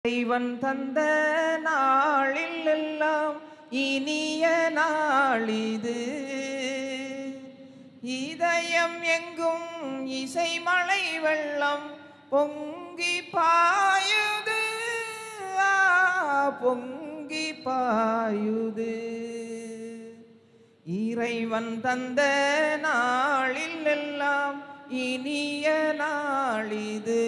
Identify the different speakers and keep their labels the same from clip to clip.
Speaker 1: இறைவன் தந்த நாளில் எல்லாம் இனிய நாளிது இதயம் எங்கும் இசை மழை வெள்ளம் பொங்கி பாயுது ஆ, பொங்கி பாயுது இறைவன் தந்த நாளில் எல்லாம் இனிய நாளிது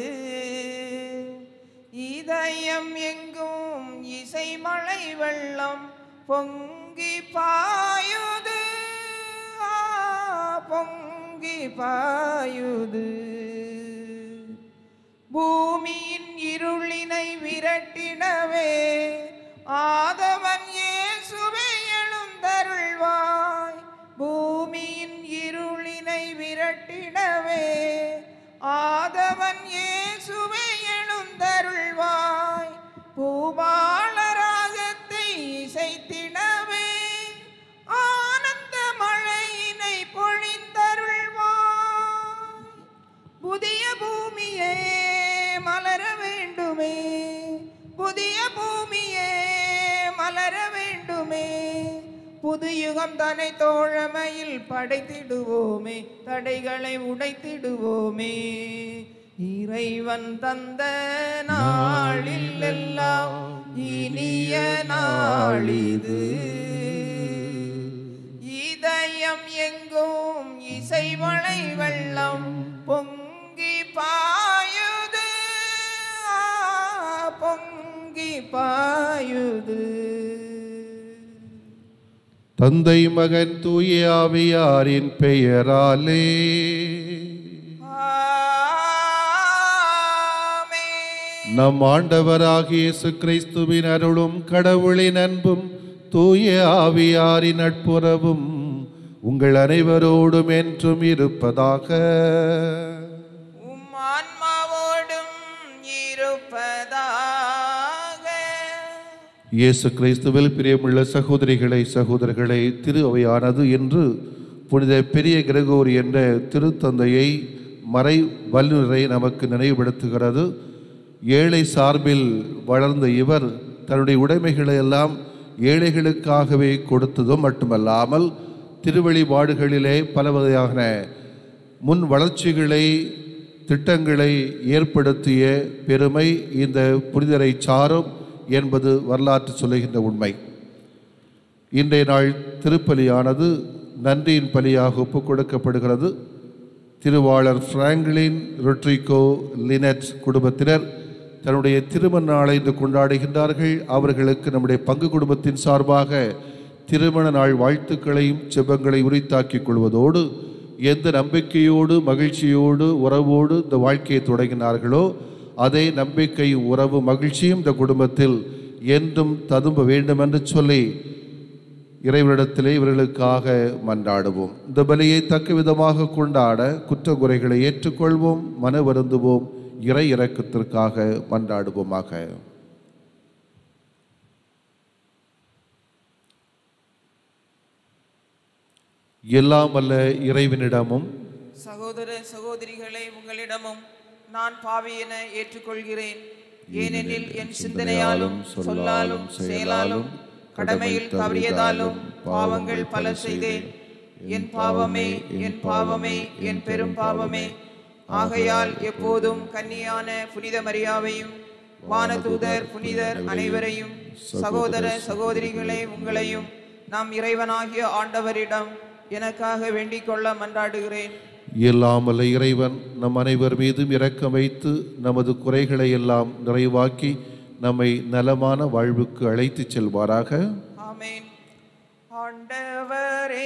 Speaker 1: இதயம் எங்கும் இசை மழை வெள்ளம் பொங்கி பாயுது ஆ, பொங்கி பாயுது பூமியின் இருளினை விரட்டிடவே ஆதவன் இயேசுவை எழுந்தருள்வாய் பூமியின் இருளினை விரட்டிடவே ஆதவன் இயேசுவை எழுந்தருள்வாய் பூபால ராகத்தை இசைத்திடவே ஆனந்த மழையினை பொழிந்தருள்வாய் புதிய பூமியே மலர வேண்டுமே புதிய பூமியே மலர வேண்டுமே புது யுகம் தனை தோழமையில் படைத்திடுவோமே தடைகளை உடைத்திடுவோமே இறைவன் தந்த நாளில் எல்லாம் இனிய நாளிது இதயம் எங்கும் இசை மழை வெள்ளம் பொங்கி பாயுது ஆ, பொங்கி பாயுது
Speaker 2: தந்தை மகன் தூய ஆவியாரின் பெயராலே
Speaker 1: ஆமென்.
Speaker 2: நம் ஆண்டவராகிய இயேசு கிறிஸ்துவின் அருளும் கடவுளின் அன்பும் தூய ஆவியாரின் நட்புறவும் உங்கள் அனைவரோடும் என்றும் இருப்பதாக
Speaker 1: உம் ஆன்மாவோடும் இருப்பதாக
Speaker 2: இயேசு கிறிஸ்துவில் பிரியமுள்ள சகோதரிகளை சகோதரர்களை திரு அவையானது என்று புனித பெரிய கிரகோரி என்ற திருத்தந்தையை மறை வல்லுநரை நமக்கு நினைவுபடுத்துகிறது ஏழை சார்பில் வளர்ந்த இவர் தன்னுடைய உடைமைகளை எல்லாம் ஏழைகளுக்காகவே கொடுத்ததும் மட்டுமல்லாமல் திருவழிபாடுகளிலே பல வகையான முன் வளர்ச்சிகளை திட்டங்களை ஏற்படுத்திய பெருமை இந்த புனிதரை சாரும் என்பது வரலாற்று சொல்லுகின்ற உண்மை இன்றைய நாள் திருப்பலியானது நன்றியின் பலியாக ஒப்புக் கொடுக்கப்படுகிறது திருவாளர் பிராங்க்லின் ரொட்ரிகோ லினட் குடும்பத்தினர் தன்னுடைய திருமண நாளை இன்று கொண்டாடுகின்றார்கள் அவர்களுக்கு நம்முடைய பங்கு குடும்பத்தின் சார்பாக திருமண நாள் வாழ்த்துக்களையும் செபங்களை உரித்தாக்கிக் கொள்வதோடு எந்த நம்பிக்கையோடு மகிழ்ச்சியோடு உறவோடு இந்த வாழ்க்கையை தொடங்கினார்களோ அதே நம்பிக்கை உறவு மகிழ்ச்சியும் இந்த குடும்பத்தில் என்றும் ததும்ப வேண்டும் என்று சொல்லி இறைவனிடத்திலே இவர்களுக்காக மன்றாடுவோம் இந்த பலியை தக்க விதமாக கொண்டாட குற்ற குறைகளை ஏற்றுக்கொள்வோம் மன வருந்துவோம் இறை இறக்கத்திற்காக மன்றாடுவோமாக எல்லாம் வல்ல இறைவனிடமும்
Speaker 1: சகோதர சகோதரிகளை உங்களிடமும் நான் பாவி என ஏற்றுக்கொள்கிறேன் ஏனெனில் என் சிந்தனையாலும் சொல்லாலும் செயலாலும் கடமையில் தவறியதாலும் பாவங்கள் பல செய்தேன் என் பாவமே என் பாவமே என் பெரும் பாவமே ஆகையால் எப்போதும் கன்னியான புனித மரியாவையும் வானதூதர் புனிதர் அனைவரையும் சகோதர சகோதரிகளை உங்களையும் நாம் இறைவனாகிய ஆண்டவரிடம் எனக்காக வேண்டிக் கொள்ள மன்றாடுகிறேன்
Speaker 2: எல்லாம் வல்ல இறைவன் நம் அனைவர் மீதும் இரக்கம் வைத்து நமது குறைகளை எல்லாம் நிறைவாக்கி நம்மை நலமான வாழ்வுக்கு அழைத்துச் செல்வாராக
Speaker 1: ஆமென் ஆண்டவரே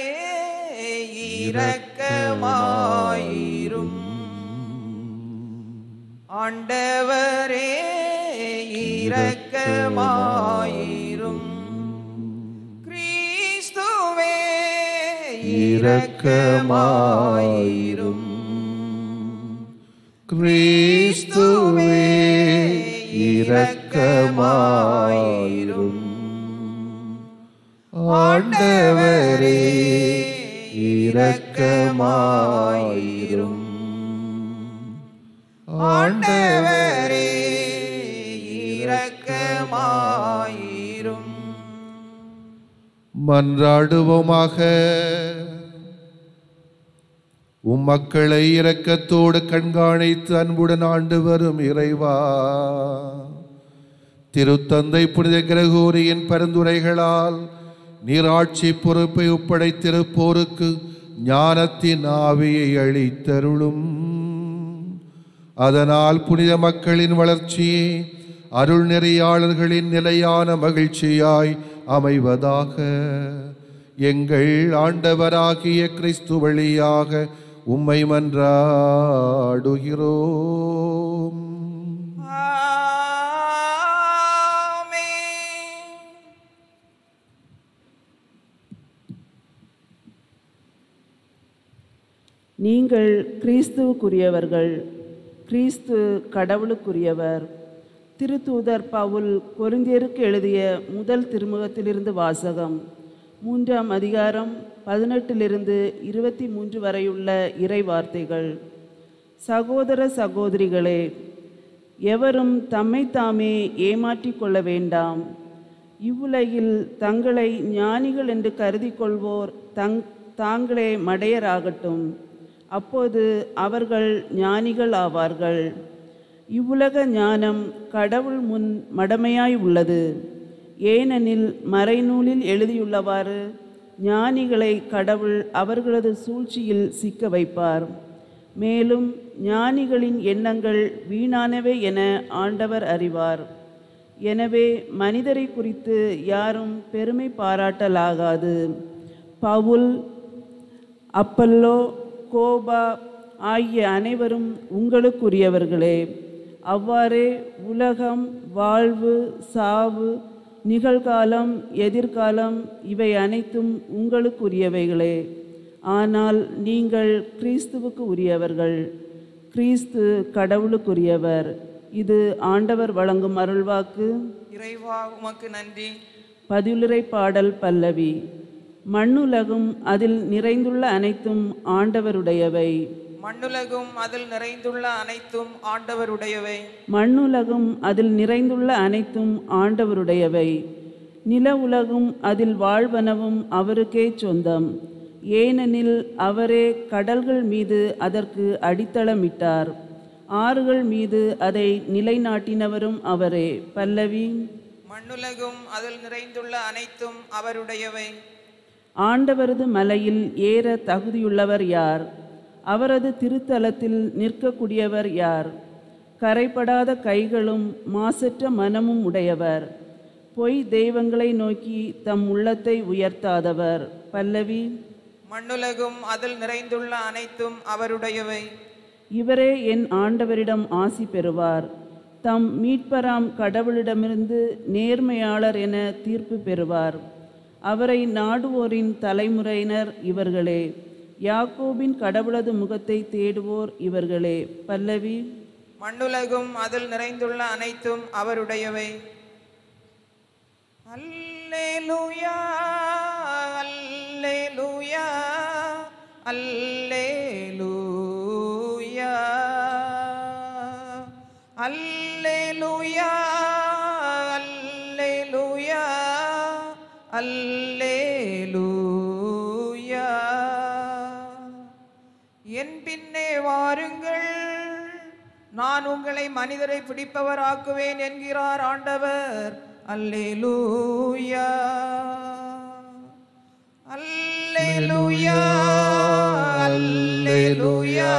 Speaker 1: இரக்கமாயிரும் ஆண்டவரே இரக்கமாயிரும் கிறிஸ்துவே இரக்கமாயிரும்
Speaker 2: கிறிஸ்துவே இரக்கமாயிரும் ஆண்டவரே இரக்கமாயிரும்
Speaker 1: ஆண்டவரே இரக்க இரக்கமாயிரும்
Speaker 2: மன்றாடுவோமாக உம் மக்களை இரக்கத்தோடு கண்காணித்து அன்புடன் ஆண்டு வரும் இறைவா திருத்தந்தை புனித கிரகோரியின் பரிந்துரைகளால் நீராட்சி பொறுப்பை ஒப்படைத்திருப்போருக்கு ஞானத்தின் ஆவியை அளித்தருளும் அதனால் புனித மக்களின் வளர்ச்சியே அருள் நெறியாளர்களின் நிலையான மகிழ்ச்சியாய் அமைவதாக எங்கள் ஆண்டவராகிய கிறிஸ்து வழியாக உம்மை மன்றாடுகிறோம்
Speaker 1: ஆமென்.
Speaker 3: நீங்கள் கிறிஸ்துவுக்குரியவர்கள் கிறிஸ்து கடவுளுக்குரியவர் திருத்தூதர் பவுல் கொரிந்தியருக்கு எழுதிய முதல் திருமுகத்திலிருந்து வாசகம் மூன்றாம் அதிகாரம் பதினெட்டிலிருந்து இருபத்தி மூன்று வரையுள்ள இறை வார்த்தைகள் சகோதர சகோதரிகளே எவரும் தம்மைத்தாமே ஏமாற்றிக் கொள்ள வேண்டாம் இவ்வுலகில் தங்களை ஞானிகள் என்று கருதி கொள்வோர் தங் தாங்களே மடையராகட்டும் அப்போது அவர்கள் ஞானிகள் ஆவார்கள் இவ்வுலக ஞானம் கடவுள் முன் மடமையாய் உள்ளது ஏனெனில் மறைநூலில் எழுதியுள்ளவாறு ஞானிகளை கடவுள் அவர்களது சூழ்ச்சியில் சிக்க வைப்பார் மேலும் ஞானிகளின் எண்ணங்கள் வீணானவை என ஆண்டவர் அறிவார் எனவே மனிதரை குறித்து யாரும் பெருமை பாராட்டலாகாது பவுல் அப்பல்லோ கோபா ஆகிய அனைவரும் உங்களுக்குரியவர்களே அவ்வாறே உலகம் வாழ்வு சாவு நிகழ்காலம் எதிர்காலம் இவை அனைத்தும் உங்களுக்குரியவைகளே ஆனால் நீங்கள் கிறிஸ்துவுக்கு உரியவர்கள் கிறிஸ்து கடவுளுக்குரியவர் இது ஆண்டவர் வழங்கும் அருள்வாக்கு
Speaker 1: இறைவா உமக்கு நன்றி
Speaker 3: பதிலுரை பாடல் பல்லவி மண்ணுலகும் அதில் நிறைந்துள்ள அனைத்தும் ஆண்டவருடையவை
Speaker 1: மண்ணுலகும் அதில் நிறைந்துள்ள அனைத்தும் ஆண்டவருடையவை
Speaker 3: மண்ணுலகும் அதில் நிறைந்துள்ள அனைத்தும் ஆண்டவருடையவை நில உலகும் அதில் வாழ்வனவும் அவருக்கே சொந்தம் ஏனெனில் அவரே கடல்கள் மீது அதற்கு அடித்தளமிட்டார் ஆறுகள் மீது அதை நிலைநாட்டினவரும் அவரே பல்லவி
Speaker 1: மண்ணுலகும் அதில் நிறைந்துள்ள அனைத்தும் அவருடையவை
Speaker 3: ஆண்டவரது மலையில் ஏற தகுதியுள்ளவர் யார் அவரது திருத்தலத்தில் நிற்கக்கூடியவர் யார் கரைப்படாத கைகளும் மாசற்ற மனமும் உடையவர் பொய் தெய்வங்களை நோக்கி தம் உள்ளத்தை உயர்த்தாதவர் பல்லவி
Speaker 1: மண்ணுலகும் அதில் நிறைந்துள்ள அனைத்தும் அவருடையவை
Speaker 3: இவரே என் ஆண்டவரிடம் ஆசி பெறுவார் தம் மீட்பராம் கடவுளிடமிருந்து நேர்மையாளர் என தீர்ப்பு பெறுவார் அவரை நாடுவோரின் தலைமுறையினர் இவர்களே யாக்கோபின் கடவுளது முகத்தை தேடுவோர் இவர்களே பல்லவி
Speaker 1: மண்ணுலகும் அதில் நிறைந்துள்ள அனைத்தும் அவருடையவை அல்லேலூயா அல்லேலூயா அல்லேலூயா அல்லேலூயா அல்லேலூயா அல்லேலூயா என் பின்னே வாருங்கள் நான் உங்களை மனிதரை பிடிப்பவராக்குவேன் என்கிறார் ஆண்டவர் அல்லேலூயா அல்லேலூயா அல்லேலூயா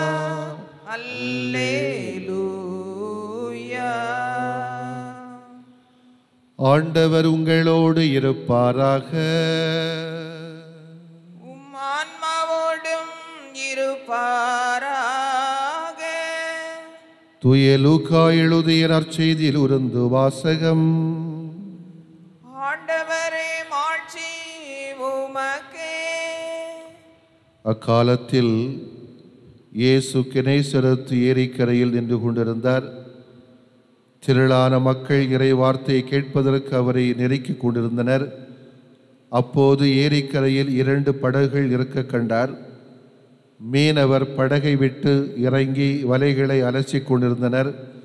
Speaker 1: அல்லேலூயா
Speaker 2: ஆண்டவர் உங்களோடு இருப்பாராக
Speaker 1: உம் ஆன்மாவோடும் இருப்பாராக
Speaker 2: தூய லூக்கா எழுதிய நற்செய்தியில் உருந்து வாசகம்
Speaker 1: ஆண்டவரே மாட்சி உமக்கே
Speaker 2: அக்காலத்தில் இயேசு கினேசரத்து ஏரிக்கரையில் நின்று கொண்டிருந்தார் திரளான மக்கள் இறை வார்த்தையை கேட்பதற்கு அவரை நெருக்கிக் கொண்டிருந்தனர் அப்போது ஏரிக்கரையில் இரண்டு படகுகள் இருக்க கண்டார் மீனவர் படகை விட்டு இறங்கி வலைகளை அலசிக் கொண்டிருந்தனர்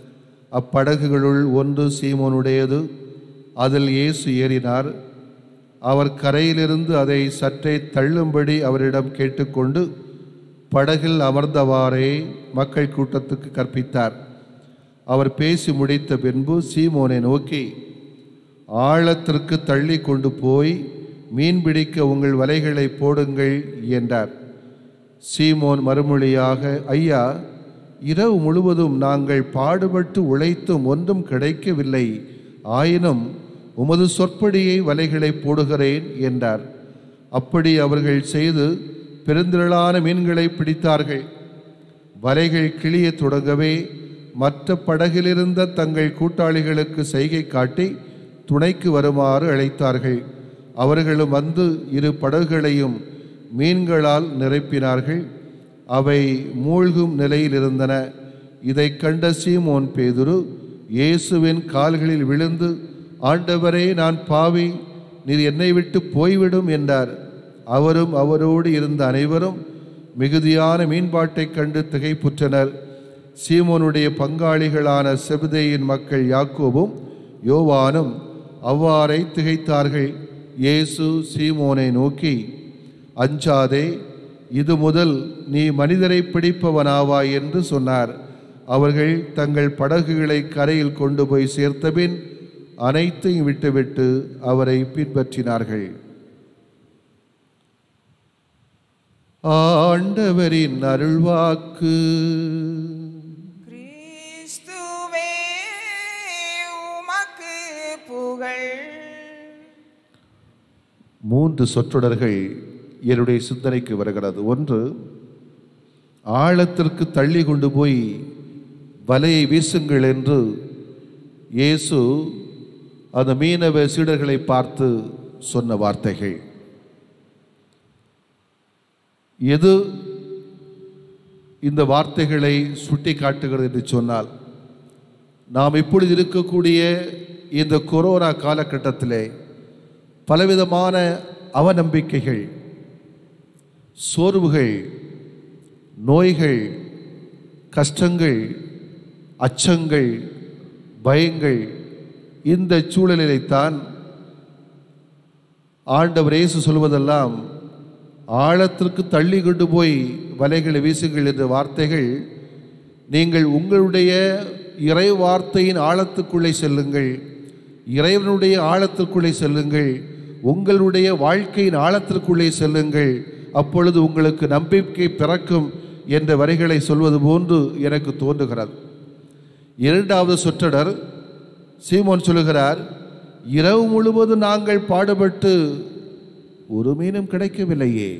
Speaker 2: அப்படகுகளுள் ஒன்று சீமோனுடையது அதில் இயேசு ஏறினார் அவர் கரையிலிருந்து அதை சற்றே தள்ளும்படி அவரிடம் கேட்டுக்கொண்டு படகில் அமர்ந்தவாறே மக்கள் கூட்டத்துக்கு கற்பித்தார் அவர் பேசி முடித்த பின்பு சீமோனை நோக்கி ஆழத்திற்கு தள்ளி கொண்டு போய் மீன் பிடிக்க உங்கள் வலைகளை போடுங்கள் என்றார் சீமோன் மறுமொழியாக ஐயா இரவு முழுவதும் நாங்கள் பாடுபட்டு உழைத்தும் ஒன்றும் கிடைக்கவில்லை ஆயினும் உமது சொற்படியை வலைகளை போடுகிறேன் என்றார் அப்படி அவர்கள் செய்து பெருந்திரளான மீன்களை பிடித்தார்கள் வலைகள் கிளியத் தொடங்கவே மற்ற படகிலிருந்த தங்கள் கூட்டாளிகளுக்கு செய்கை காட்டி துணைக்கு வருமாறு அழைத்தார்கள் அவர்களும் வந்து இரு படகுகளையும் மீன்களால் நிரப்பினார்கள் அவை மூழ்கும் நிலையில் இருந்தன இதைக் கண்ட சீமோன் பேதுரு இயேசுவின் கால்களில் விழுந்து ஆண்டவரே நான் பாவி நீர் என்னை விட்டு போய்விடும் என்றார் அவரும் அவரோடு இருந்த அனைவரும் மிகுதியான மீன்பாட்டைக் கண்டு திகைப்புற்றனர் சீமோனுடைய பங்காளிகளான செபுதேயின் மக்கள் யாக்கோபும் யோவானும் அவ்வாறே திகைத்தார்கள் இயேசு சீமோனை நோக்கி அஞ்சாதே இது முதல் நீ மனிதரை பிடிப்பவனாவாய் என்று சொன்னார் அவர்கள் தங்கள் படகுகளை கரையில் கொண்டு போய் சேர்த்தபின் அனைத்தையும் விட்டுவிட்டு அவரை பின்பற்றினார்கள் ஆண்டவரின் அருள்வாக்கு
Speaker 1: கிறிஸ்துவே உமக்கு புகழ்
Speaker 2: மூன்று சொற்றொடர்கள் என்னுடைய சிந்தனைக்கு வருகிறது ஒன்று ஆழத்திற்கு தள்ளி கொண்டு போய் வலையை வீசுங்கள் என்று இயேசு அந்த மீனவ சீடர்களை பார்த்து சொன்ன வார்த்தைகள் எது இந்த வார்த்தைகளை சுட்டி காட்டுகிறது என்று சொன்னால் நாம் இப்பொழுது இருக்கக்கூடிய இந்த கொரோனா காலகட்டத்திலே பலவிதமான அவநம்பிக்கைகள் சோர்வுகள் நோய்கள் கஷ்டங்கள் அச்சங்கள் பயங்கள் இந்த சூழலிலைத்தான் ஆண்டவர் இயேசு சொல்வதெல்லாம் ஆழத்திற்கு தள்ளி கொண்டு போய் வலைகளை வீசுங்கள் என்ற வார்த்தைகள் நீங்கள் உங்களுடைய இறை வார்த்தையின் ஆழத்துக்குள்ளே செல்லுங்கள் இறைவனுடைய ஆழத்திற்குள்ளே செல்லுங்கள் உங்களுடைய வாழ்க்கையின் ஆழத்திற்குள்ளே செல்லுங்கள் அப்பொழுது உங்களுக்கு நம்பிக்கை பிறக்கும் என்ற வரிகளை சொல்வது போன்று எனக்கு தோன்றுகிறது இரண்டாவது சொற்றொடர் சீமோன் சொல்லுகிறார் இரவு முழுவதும் நாங்கள் பாடுபட்டு ஒரு மீனும் கிடைக்கவில்லையே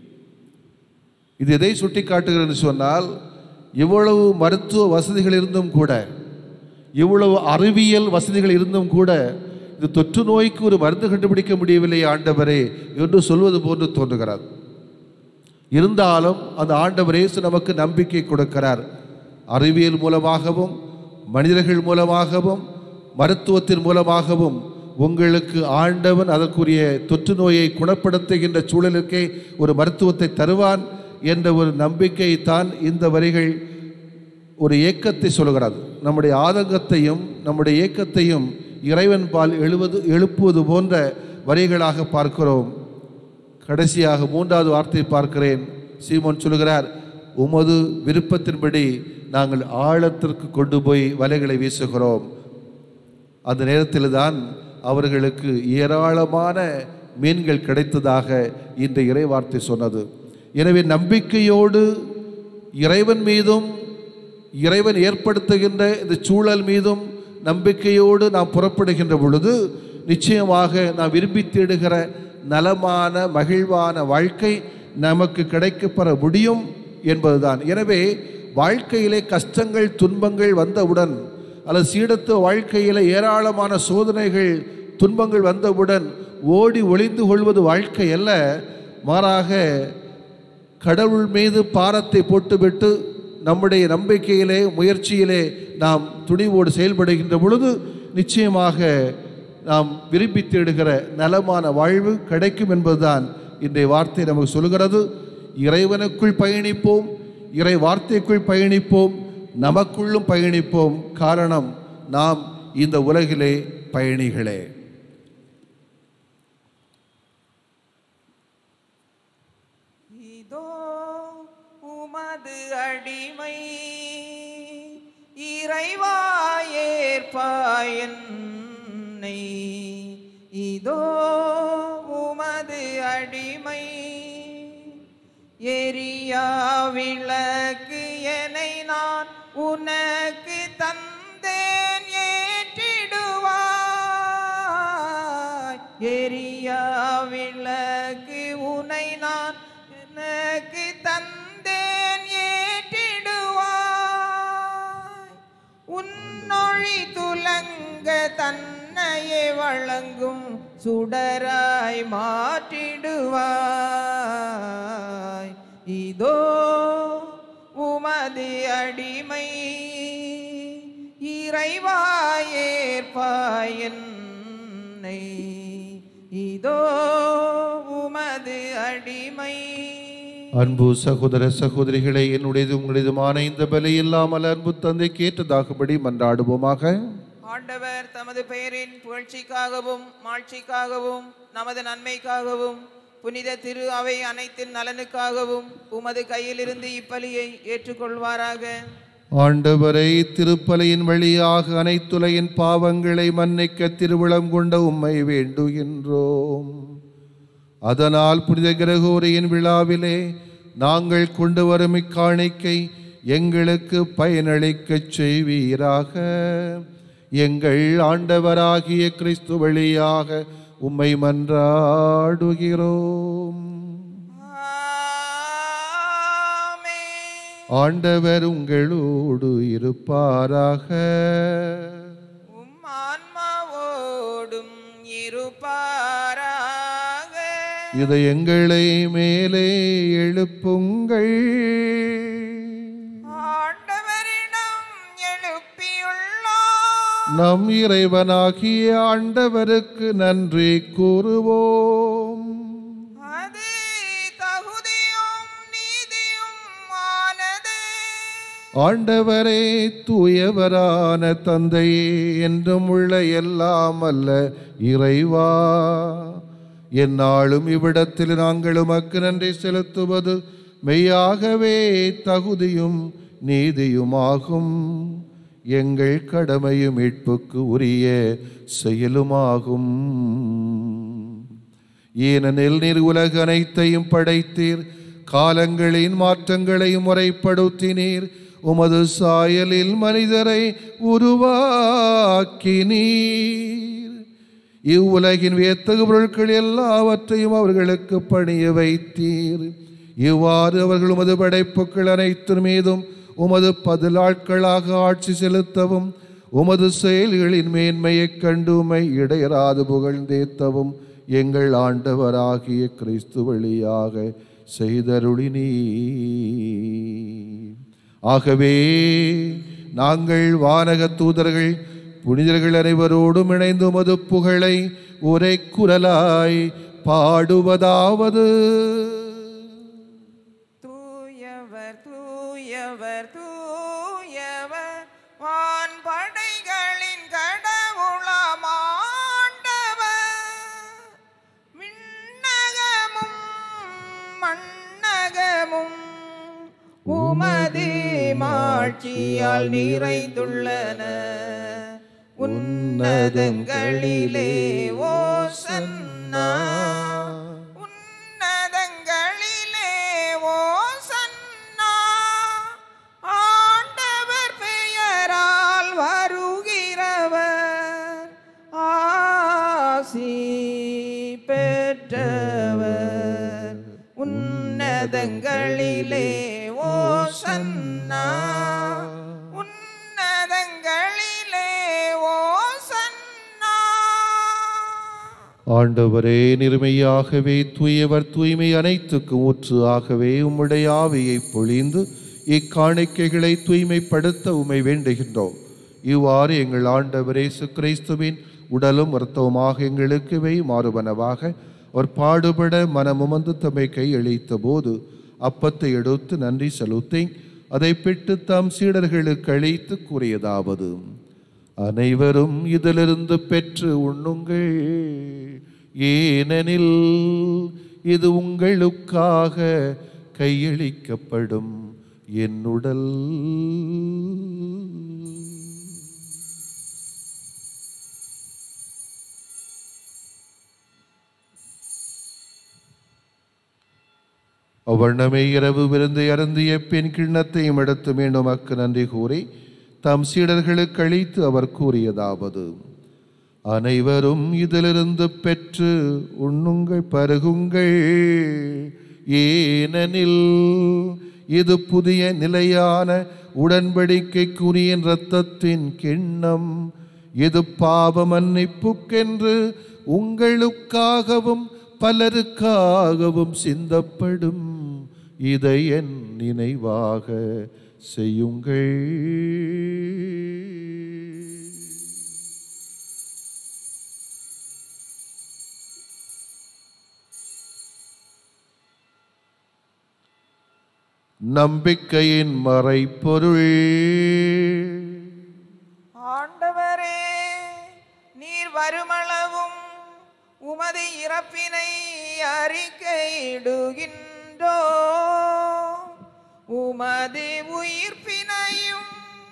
Speaker 2: இது எதை சுட்டி காட்டுகிறது சொன்னால் இவ்வளவு மருத்துவ வசதிகள் இருந்தும் கூட இவ்வளவு அறிவியல் வசதிகள் இருந்தும் கூட இது தொற்று நோய்க்கு ஒரு மருந்து கண்டுபிடிக்க முடியவில்லை ஆண்டவரே என்று சொல்வது போன்று தோன்றுகிறது இருந்தாலும் அந்த ஆண்டவர் இயேசு நமக்கு நம்பிக்கை கொடுக்கிறார் அறிவியல் மூலமாகவும் மனிதர்கள் மூலமாகவும் மருத்துவத்தின் மூலமாகவும் உங்களுக்கு ஆண்டவன் அதற்குரிய தொற்று நோயை குணப்படுத்துகின்ற சூழலுக்கே ஒரு மருத்துவத்தை தருவான் என்ற ஒரு நம்பிக்கை தான் இந்த வரிகள் ஒரு ஏக்கத்தை சொல்கிறது நம்முடைய ஆதங்கத்தையும் நம்முடைய ஏக்கத்தையும் இறைவன் பால் எழுவது எழுப்புவது போன்ற வரிகளாக பார்க்கிறோம் கடைசியாக மூன்றாவது வார்த்தை பார்க்கிறேன் சீமோன் சொல்கிறார் உமது விருப்பத்தின்படி நாங்கள் ஆழத்திற்கு கொண்டு போய் வலைகளை வீசுகிறோம் அந்த நேரத்தில் தான் அவர்களுக்கு ஏராளமான மீன்கள் கிடைத்ததாக இந்த இறைவார்த்தை சொன்னது எனவே நம்பிக்கையோடு இறைவன் மீதும் இறைவன் ஏற்படுத்துகின்ற இந்த சூழல் மீதும் நம்பிக்கையோடு நாம் புறப்படுகின்ற பொழுது நிச்சயமாக நாம் விரும்பி தேடுகிற நலமான மகிழ்வான வாழ்க்கை நமக்கு கிடைக்கப்பெற முடியும் என்பதுதான் எனவே வாழ்க்கையிலே கஷ்டங்கள் துன்பங்கள் வந்தவுடன் அல்லது சீடத்துவ வாழ்க்கையில் ஏராளமான சோதனைகள் துன்பங்கள் வந்தவுடன் ஓடி ஒளிந்து கொள்வது வாழ்க்கை அல்ல மாறாக கடவுள் மீது பாரத்தை போட்டுவிட்டு நம்முடைய நம்பிக்கையிலே முயற்சியிலே நாம் துணிவோடு செயல்படுகின்ற பொழுது நிச்சயமாக நாம் விரும்பி தேடுகிற நலமான வாழ்வு கிடைக்கும் என்பதுதான் இன்றைய வார்த்தை நமக்கு சொல்கிறது இறைவனுக்குள் பயணிப்போம் இறை வார்த்தைக்குள் பயணிப்போம் நமக்குள்ளும் பயணிப்போம் காரணம் நாம் இந்த உலகிலே பயணிகளே
Speaker 1: இதோ உமது அடிமை இறைவாயேற்பாயன்னை இதோ உமது அடிமை எரியா விளக்கு எனை நான் உனக்கு தந்தேன் ஏற்றிடுவாய் எரியா விளக்கு உனை நான் எனக்கு தந்தேன் ஏற்றிடுவாய் உன்னொழி துலங்க தன்னையே வழங்கும் சுடராய் மாற்றிடுவாய் இதோ உமது அடிமை இறைவாயேற்பாய் என்னை இதோ உமது அடிமை
Speaker 2: அன்பு சகோதர சகோதரிகளே என்னுடையது உங்களுடையதுமான இந்த பலி இல்லாமல் அன்பு தந்தை கேட்டதாகபடி மன்றாடுவோமாக
Speaker 1: ஆண்டவர் தமது பெயரின் புகழ்ச்சிக்காகவும் மாட்சிக்காகவும் நமது நன்மைக்காகவும் புனித திரு அவை அனைத்தின் நலனுக்காகவும் உமது கையிலிருந்து இப்பலியை ஏற்றுக்கொள்வாராக
Speaker 2: ஆண்டவரை திருப்பலியின் வழியாக அனைத்துலகின் பாவங்களை மன்னிக்க திருவிழம் கொண்ட உம்மை வேண்டுகின்றோம் அதனால் புனித கிரகோரியின் விழாவிலே நாங்கள் கொண்டு வரும் இக்காணிக்கை எங்களுக்கு பயனளிக்கச் செய்வீராக எங்கள் ஆண்டவராகிய கிறிஸ்து வழியாக உம்மை மன்றாடுகிறோம்
Speaker 1: ஆமென்.
Speaker 2: ஆண்டவர் உங்களோடு இருப்பாராக
Speaker 1: உம் ஆன்மாவோடும் இருப்பாராக
Speaker 2: இதயங்களை மேலே எழுப்புங்கள்
Speaker 1: ஆண்டவரிடம் எழுப்பியுள்ளோம்
Speaker 2: நம் இறைவனாகிய ஆண்டவருக்கு நன்றி கூறுவோம்
Speaker 1: அது தகுதியும் நீதியும் ஆனது
Speaker 2: ஆண்டவரே தூயவரான தந்தையே என்றும் உள்ள எல்லாம் அல்ல இறைவா எந்நாளும் இவ்விடத்தில் நாங்கள் உமக்கு நன்றி செலுத்துவது மெய்யாகவே தகுதியும் நீதியுமாகும் எங்கள் கடமையும் மீட்புக்கு உரிய செயலுமாகும் ஏனெனில் நீர் உலக அனைத்தையும் படைத்தீர் காலங்களின் மாற்றங்களையும் முறைப்படுத்தினீர் உமது சாயலில் மனிதரை உருவாக்கினீர் இவ்வுலகின் வியத்தகு பொருட்கள் எல்லாவற்றையும் அவர்களுக்கு பணிய வைத்தீர் இவ்வாறு அவர்கள் உமது படைப்புகள் அனைத்தின் மீதும் உமது பதிலாட்களாக ஆட்சி செலுத்தவும் உமது செயல்களின் மேன்மையைக் கண்டு உமை இடையராது புகழ்ந்தேத்தவும் எங்கள் ஆண்டவராகிய கிறிஸ்து வழியாக செய்தருளினீ ஆகவே நாங்கள் வானக தூதர்கள் புனிதர்கள் அனைவரோடும் இணைந்து உமது புகழை ஒரே குரலாய் பாடுவதாவது
Speaker 1: தூயவர் தூயவர் தூயவர் வான் படைகளின் கடவுளமாண்டவர் விண்ணகமும் மண்ணகமும் உமது மாட்சியால் நிறைந்துள்ளன உன்னதங்களிலே ஓசன்னா உன்னதங்களிலே ஓசன்னா ஆண்டவர் பெயரால் வருகிறவர் ஆசி பெற்றவர் உன்னதங்களிலே ஓசன்னா உன்னதங்களிலே ஓசன்னா
Speaker 2: ஆண்டவரே நிர்மையாகவே தூயவர் தூய்மை அனைத்துக்கும் ஊற்று ஆகவே உம்முடைய ஆவியை பொழிந்து இக்காணிக்கைகளை தூய்மைப்படுத்த உமை வேண்டுகின்றோம் இவ்வாறு எங்கள் ஆண்டவர் இயேசு கிறிஸ்துவின் உடலும் இரத்தவுமாக எங்களுக்கு இவை மாறுபனவாக அவர் பாடுபட மனமுமந்து தம்மை கையளித்த போது அப்பத்தை எடுத்து நன்றி செலுத்தி அதை பெற்று தாம் சீடர்களுக்கு அளித்து கூறியதாவது அனைவரும் இதிலிருந்து பெற்று உண்ணுங்கள் ஏனெனில் இது உங்களுக்காக கையளிக்கப்படும் என்னுடல் அவ்வண்ணமே இரவு விருந்து அருந்திய பின் கிண்ணத்தையும் எடுத்து மீண்டும் அக்கு நன்றி கூறி தம் சீடர்களுக்கு அளித்து அவர் கூறியதாவது அனைவரும் இதிலிருந்து பெற்று உண்ணுங்கள் பருகுங்கள் ஏனெனில் இது புதிய நிலையான உடன்படிக்கைக்குரிய இரத்தத்தின் கிண்ணம் இது பாவ மன்னிப்புக்கென்று உங்களுக்காகவும் பலருக்காகவும் சிந்தப்படும் இதை என் நினைவாக செய்யுங்கள் நம்பிக்கையின் மறைப்பொருள்
Speaker 1: ஆண்டவரே நீர் வருமளவும் உமது இறப்பினை அறிக்கையிடுகின்றோ உமது உயிர்ப்பினையும்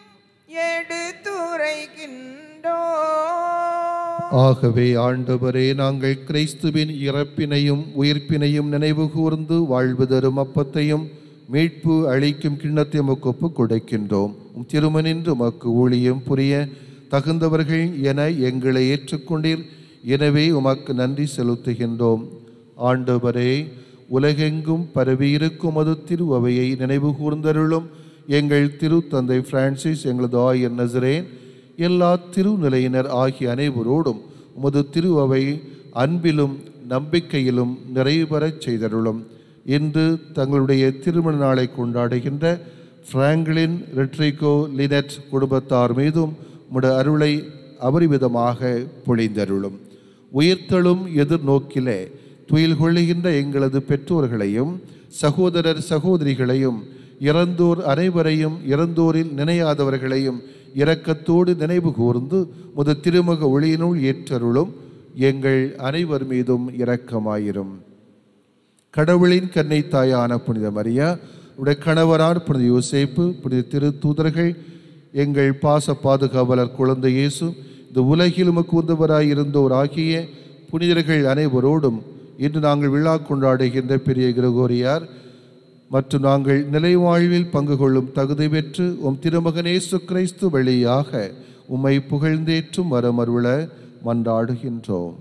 Speaker 1: எடுத்துரைக்கின்றோ
Speaker 2: ஆகவே ஆண்டவரே நாங்கள் கிறிஸ்துவின் இறப்பினையும் உயிர்ப்பினையும் நினைவு கூர்ந்து வாழ்வு தரும் அப்பத்தையும் மீட்பு அளிக்கும் கிண்ணத்தை உமக்கு ஒப்புக் கொடுக்கின்றோம் உம் திருமணின்று உமக்கு ஊழியம் புரிய தகுந்தவர்கள் என எங்களை ஏற்றுக்கொண்டீர் எனவே உமக்கு நன்றி செலுத்துகின்றோம் ஆண்டவரே உலகெங்கும் பரவியிருக்கும் அது திருவவையை நினைவு கூர்ந்தருளும் எங்கள் திருத்தந்தை பிரான்சிஸ் எங்களது ஆயர் நசரேன் எல்லா திருநிலையினர் ஆகிய அனைவரோடும் உமது திருவவை அன்பிலும் நம்பிக்கையிலும் நிறைவு பெறச் செய்தருளும் இன்று தங்களுடைய திருமண நாளை கொண்டாடுகின்ற பிராங்க்லின் ரெட்ரிகோ லினட் குடும்பத்தார் மீதும் உமது அருளை அபரிவிதமாக பொழிந்தருளும் உயிர்த்தெழும் எதிர்நோக்கிலே துயில் கொள்ளுகின்ற எங்களது பெற்றோர்களையும் சகோதரர் சகோதரிகளையும் இறந்தோர் அனைவரையும் இறந்தோரில் நினையாதவர்களையும் இரக்கத்தோடு நினைவு கூர்ந்து முத திருமுக ஒளியினுள் ஏற்றருளும் எங்கள் அனைவர் மீதும் இரக்கமாயிரும் கடவுளின் கன்னை தாயான புனித மரியா உடைய கணவரார் புனித யோசேப்பு புனித திரு தூதர்கள் எங்கள் பாச பாதுகாவலர் குழந்தை இயேசு இந்த உலகில் உமக்கு உந்தவராய் இருந்தோர் ஆகிய புனிதர்கள் அனைவரோடும் இன்று நாங்கள் விழா கொண்டாடுகின்ற பெரிய கிரகோரியார் மற்றும் நாங்கள் நிலை வாழ்வில் பங்கு கொள்ளும் தகுதி பெற்று உம் திருமகன் இயேசு கிறிஸ்து வழியாக உம்மை புகழ்ந்தேற்றும் வரமருள மன்றாடுகின்றோம்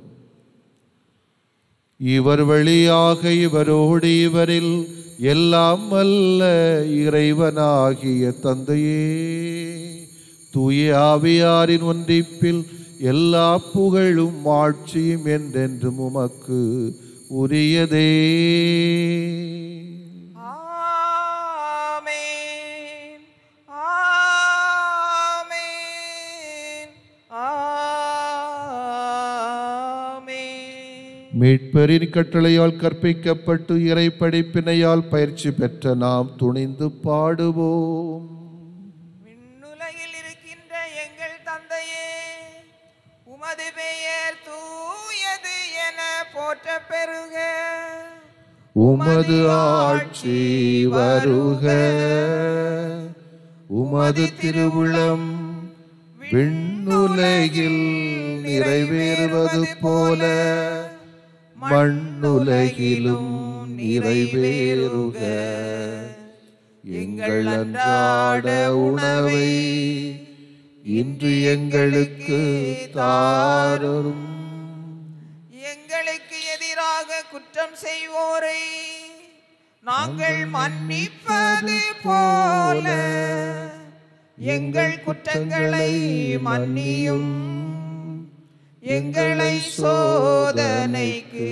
Speaker 2: இவர் வழியாக இவரோடு இவரில் எல்லாம் வல்ல இறைவனாகிய தந்தையே தூய ஆவியாரின் ஒன்றிப்பில் எல்லா புகழும் ஆட்சியும் என்றென்றும் உமக்கு உரியதே
Speaker 1: ஆமென் ஆமென் ஆமென்
Speaker 2: மீட்பரின் கட்டளையால் கற்பிக்கப்பட்டு இறை படிப்பினையால் பயிற்சி பெற்ற நாம் துணிந்து பாடுவோம்
Speaker 1: விண்ணுலகில் இருக்கின்ற எங்கள் தந்தையே உமது பெயர் தூயது என போற்ற பெறுக
Speaker 2: உமது ஆட்சி வருக உமது திருவுளம் விண்ணுலகில் நிறைவேறுவது போல மண்ணுலகிலும் நிறைவேறுக எங்கள் அன்றாட உணவை இன்று எங்களுக்கு தாரும்
Speaker 1: எங்களுக்கு எதிராக குற்றம் செய்வோரை நாங்கள் மன்னிப்பது போல எங்கள் குற்றங்களை மன்னியும் எங்களை சோதனைக்கு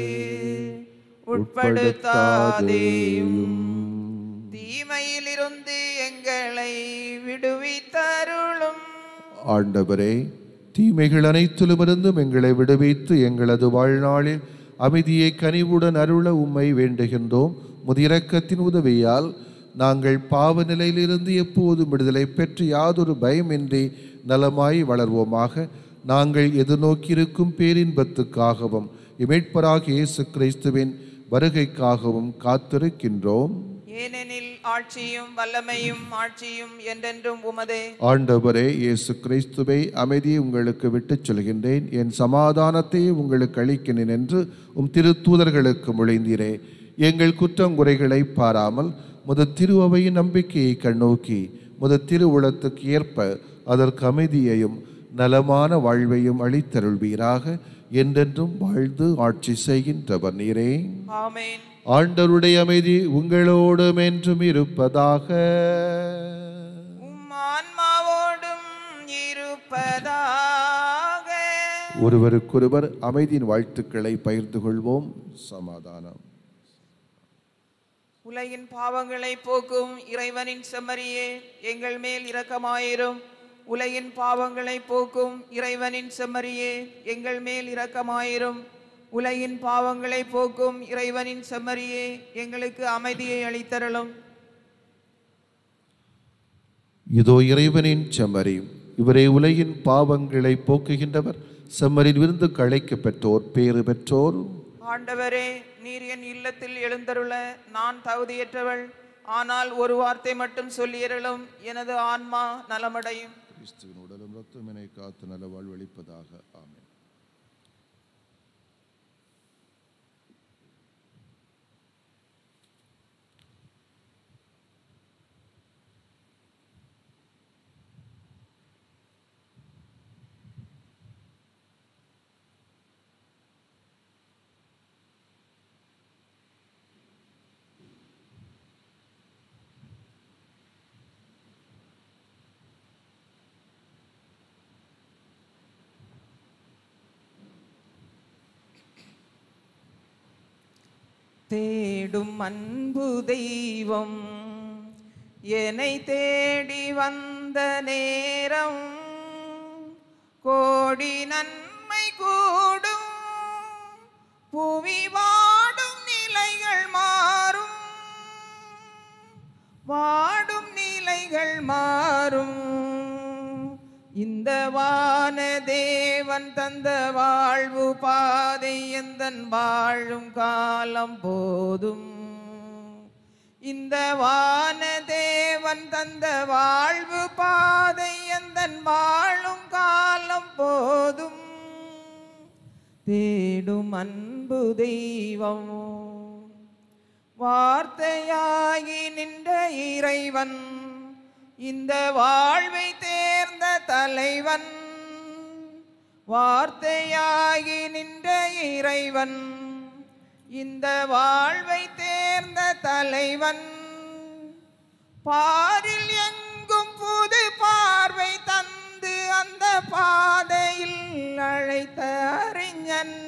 Speaker 1: உட்படுத்தாதேயும் தீமையிலிருந்து எங்களை விடுவித்தருளும்
Speaker 2: ஆண்டவரே தீமைகள் அனைத்திலுமிருந்தும் எங்களை விடுவித்து எங்களது வாழ்நாளில் அமைதியை கனிவுடன் அருள உம்மை வேண்டுகின்றோம் முதிரக்கத்தின் உதவியால் நாங்கள் பாவ நிலையிலிருந்து எப்போதும் விடுதலை பெற்று யாதொரு பயமின்றி நலமாய் வளர்வோமாக நாங்கள் எதிர்நோக்கியிருக்கும் பேரின்பத்துக்காகவும் இமேட்பராக இயேசு கிறிஸ்துவின் வருகைக்காகவும் காத்திருக்கின்றோம்
Speaker 1: ஏனெனில் ஆட்சியும் வல்லமையும் ஆட்சியும் என்றென்றும் உமதே
Speaker 2: ஆண்டவரே இயேசு கிறிஸ்துவை அமைதியை உங்களுக்கு விட்டுச் சொல்கின்றேன் என் சமாதானத்தை உங்களுக்கு அளிக்கிறேன் என்று உம் திருத்தூதர்களுக்கு மொழிந்தீரே எங்கள் குற்றங்குறைகளை பாராமல் முத திருவையின் நம்பிக்கையை கண்ணோக்கி முத திருவுளத்துக்கு ஏற்ப அதற்கு அமைதியையும் நலமான வாழ்வையும் அளித்தருள்வீராக என்றென்றும் வாழ்ந்து ஆட்சி செய்கின்றவர் நீரே
Speaker 1: ஆமென்
Speaker 2: ஆண்டவருடைய அமைதி உங்களோடும் என்றும் இருப்பதாக
Speaker 1: உம் ஆன்மாவோடும் இருப்பதாக
Speaker 2: ஒருவருக்கொருவர் அமைதியின் வாழ்த்துக்களை பகிர்ந்து கொள்வோம் சமாதானம்
Speaker 1: உலகின் பாவங்களை போக்கும் இறைவனின் செம்மறியே எங்கள் மேல் இரக்கமாயிரும் உலகின் பாவங்களை போக்கும் இறைவனின் செம்மறியே எங்கள் மேல் இரக்கமாயிரும் உலகின் பாவங்களை போக்கும் இறைவனின் செம்மறியே எங்களுக்கு அமைதியை அளித்தருளும்
Speaker 2: இதோ இறைவனின் செம்மறி இவரே உலகின் பாவங்களை போக்குகின்றவர் செம்மறின் விருந்து அழைக்க பெற்றோர் பேறு பெற்றோர்
Speaker 1: ஆண்டவரே நீர் என் இல்லத்தில் எழுந்தருள நான் தகுதியற்றவள் ஆனால் ஒரு வார்த்தை மட்டும் சொல்லியருளும் எனது ஆன்மா நலமடையும்
Speaker 2: கிறிஸ்துவின் உடலும் ரத்தமினை காத்து நல வாழ்வழிப்பதாக ஆமென்
Speaker 1: தேடும் அன்பு தெய்வம் என்னை தேடி வந்த நேரம் கோடி நன்மை கூடும் புவி வாடும் நிலைகள் மாறும் வாடும் நிலைகள் மாறும் இந்த வான தேவன் தந்த வாழ்வு பாதை எந்தன் வாழும் காலம் போதும் இந்த வான தேவன் தந்த வாழ்வு பாதை எந்தன் வாழும் காலம் போதும் தேடும் அன்பு தெய்வம் வார்த்தையாகி நின்ற இறைவன் இந்த வாழ்வை தேர்ந்த தலைவன் வார்த்தையாகி நின்ற இறைவன் இந்த வாழ்வை தேர்ந்த தலைவன் பாரில் எங்கும் புது பார்வை தந்து அந்த பாதையில் அழைத்த அறிஞன்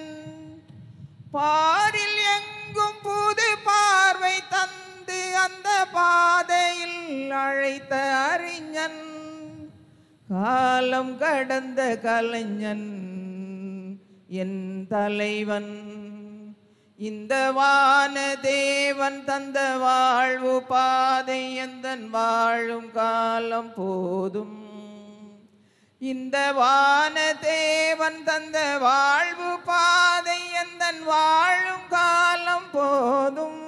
Speaker 1: பாரில் எங்கும் புது பார்வை தந்து அந்த பாதையில் அழைத்த அறிஞன் காலம் கடந்த கலைஞன் என் தலைவன் இந்த வான தேவன் தந்த வாழ்வு பாதை எந்தன் வாழும் காலம் போதும் இந்த வான தேவன் தந்த வாழ்வு பாதை எந்தன் வாழும் காலம் போதும்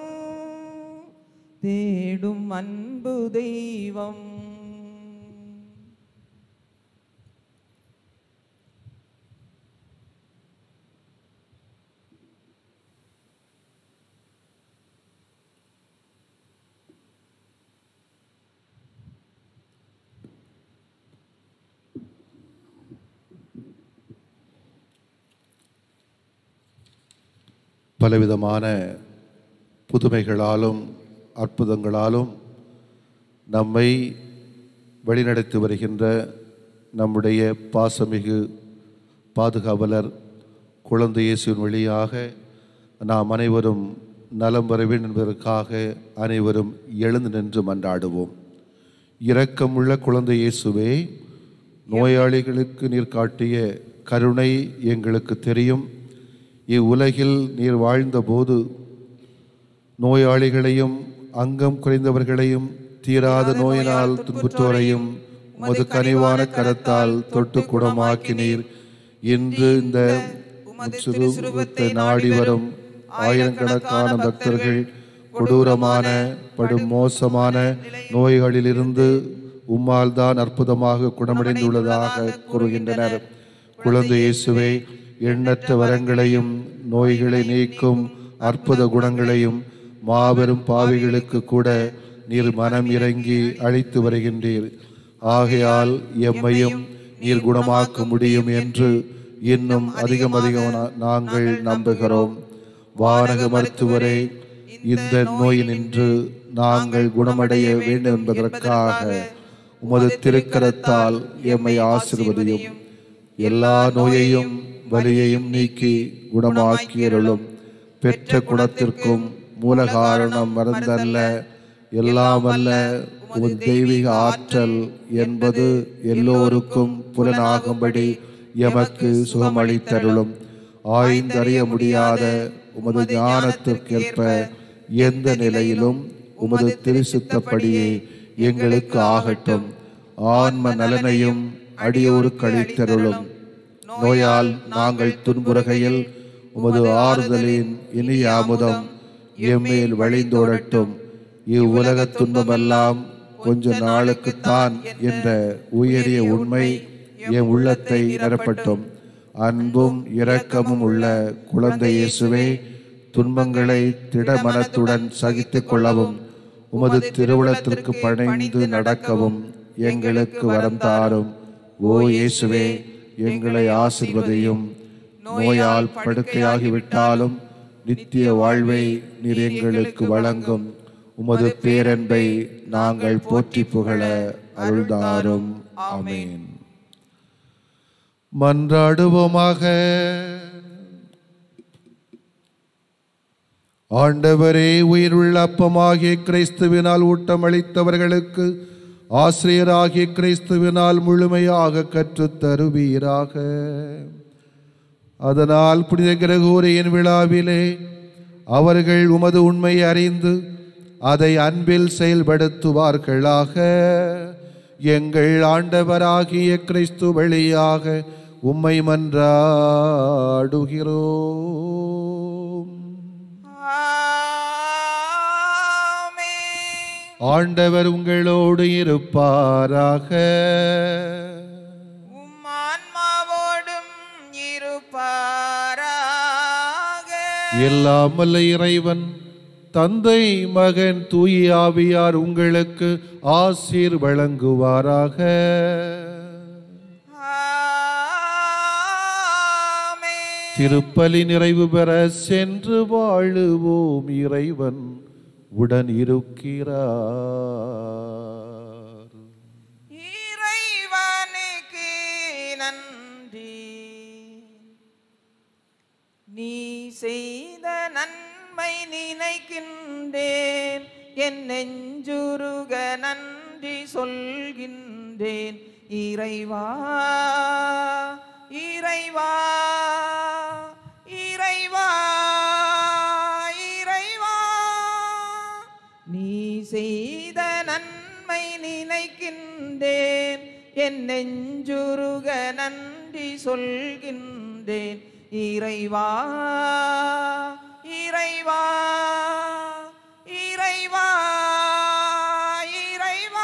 Speaker 1: தேடும் அன்பு தெய்வம்
Speaker 2: பலவிதமான புதுமைகளாலும் அற்புதங்களாலும் நம்மை வழிநடத்தி வருகின்ற நம்முடைய பாசமிகு பாதுகாவலர் குழந்தை இயேசுவின் வழியாக நாம் அனைவரும் நலம் வர வேண்டும் என்பதற்காக அனைவரும் எழுந்து நின்று மன்றாடுவோம் இரக்கமுள்ள குழந்தை இயேசுவே நோயாளிகளுக்கு நீர் காட்டிய கருணை எங்களுக்கு தெரியும் இவ்வுலகில் நீர் வாழ்ந்தபோது நோயாளிகளையும் அங்கம் குறைந்தவர்களையும் தீராத நோயினால் துன்புற்றோரையும் உமது கனிவான கரத்தால் தொட்டு குணமாக்கினீர் இன்று இந்த சிறுத்தை நாடி வரும் ஆயிரக்கணக்கான பக்தர்கள் கொடூரமான படும் மோசமான நோய்களிலிருந்து உம்மால் தான் அற்புதமாக குணமடைந்துள்ளதாக கூறுகின்றனர் குழந்தை இயேசுவே எண்ணற்ற வரங்களையும் நோய்களை நீக்கும் அற்புத குணங்களையும் மாபெரும் பாவிகளுக்கு கூட நீர் மனம் இறங்கி அழைத்து வருகின்றீர் ஆகையால் எம்மையும் நீர் குணமாக்க முடியும் என்று இன்னும் அதிகம் அதிகம் நா- நாங்கள் நம்புகிறோம் வானக மருத்துவரே இந்த நோயினின்று நாங்கள் குணமடைய வேண்டும் என்பதற்காக உமது திருக்கரத்தால் எம்மை ஆசிர்வதியும் எல்லா நோயையும் வலியையும் நீக்கி குணமாக்கியருளும் பெற்ற குணத்திற்கும் மூல காரணம் மறந்தல்ல எல்லாம் அல்ல உமது தெய்வீக ஆற்றல் என்பது எல்லோருக்கும் புலனாகும்படி எமக்கு சுகமளித்தருளும் ஆய்ந்தறிய முடியாத உமது ஞானத்திற்கேற்ப எந்த நிலையிலும் உமது திருசுத்தப்படியே எங்களுக்கு ஆகட்டும் ஆன்ம நலனையும் அடியோருக்கு அளித்தருளும் நோயால் நாங்கள் துன்புறுகையில் உமது ஆறுதலின் இனிய அமுதம் எம்மேல் வழிந்தோடட்டும் இவ்வுலகத் துன்பமெல்லாம் கொஞ்ச நாளுக்குத்தான் என்ற உயரிய உண்மை என் உள்ளத்தை நிரப்பட்டும் அன்பும் இரக்கமும் உள்ள குழந்தை இயேசுவே துன்பங்களை திடமனத்துடன் சகித்துக் கொள்ளவும் உமது திருவுளத்திற்கு பணிந்து நடக்கவும் எங்களுக்கு வரம் தாரும் ஓ இயேசுவே எங்களை ஆசிர்வதையும் நோயால் படுக்கையாகிவிட்டாலும் நித்திய வாழ்வை நீர் எங்களுக்கு வழங்கும் உமது பேரன்பை நாங்கள் போற்றி புகழ அருள்தாரும் ஆமென் மன்றாடுவோமாக ஆண்டவரே உயிருள்ள அப்பமாகிய கிறிஸ்துவினால் ஊட்டமளித்தவர்களுக்கு ஆசிரியராகிய கிறிஸ்துவினால் முழுமையாக கற்றுத் தருவீராக அதனால் புனித கிரகோரியின் விழாவிலே அவர்கள் உமது உண்மை அறிந்து அதை அன்பில் செயல்படுத்துவார்களாக எங்கள் ஆண்டவராகிய கிறிஸ்து வழியாக உம்மை மன்றாடுகிறோம்
Speaker 1: ஆமென்.
Speaker 2: ஆண்டவர் உங்களோடு இருப்பாராக
Speaker 1: உம் ஆன்மாவோடும் இருப்பாராக
Speaker 2: எல்லாம் வல்ல இறைவன் தந்தை மகன் தூய ஆவியார் உங்களுக்கு ஆசீர் வழங்குவாராக
Speaker 1: ஆமென்.
Speaker 2: திருப்பலி நிறைவு பெற சென்று வாழுவோம் இறைவன் உடன் இருக்கிறார்
Speaker 1: இறைவனுக்கு நன்றி நீ செய்த நன்மை நினைக்கின்றேன் என் நெஞ்சுருக நன்றி சொல்கின்றேன் இறைவா இறைவா இறைவா இறைவா நீ செய்த நன்மை நினைக்கின்றேன் என் நெஞ்சுருக நன்றி சொல்கின்றேன் இறைவா இறைவா இறைவா இறைவா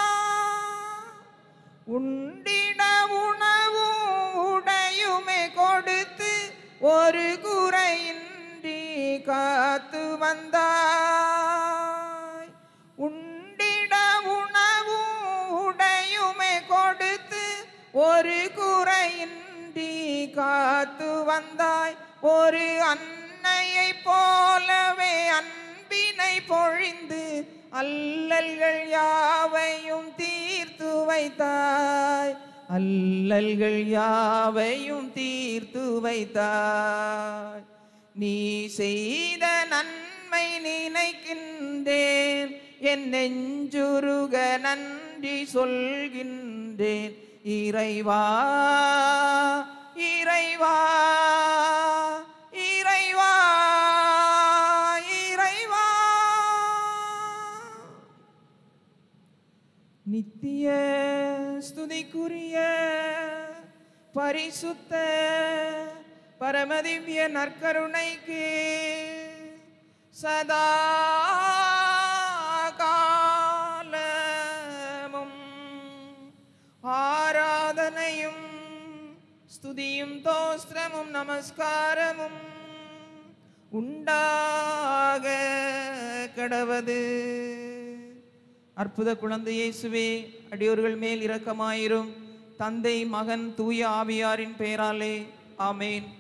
Speaker 1: உண்டிட உணவும் உடையுமே கொடுத்து ஒரு குறையின்றி காத்து வந்தாய் உண்டிட உணவும் உடையுமே கொடுத்து ஒரு குறையின்றி காத்து வந்தாய் ஒரு அன்னையை போலவே அன்பினை பொழிந்து அல்லல்கள் யாவையும் தீர்த்து வைத்தாய் அல்லல்கள் யாவையும் தீர்த்து வைத்தாய் நீ செய்த நன்மை நினைக்கின்றேன் என் நெஞ்சுருக நன்றி சொல்கின்றேன் இறைவா இறைவா இறைவா இறைவா ஆசிக்குரிய பரிசுத்த பரமதிவ்ய நற்கருணைக்கு சதா காலமும் ஆராதனையும் ஸ்துதியும் தோஸ்திரமும் நமஸ்காரமும் உண்டாக கடவது அற்புத குழந்தை இயேசுவே அடியோர்கள் மேல் இரக்கமாயிரும் தந்தை மகன் தூய ஆவியாரின் பெயராலே ஆமேன்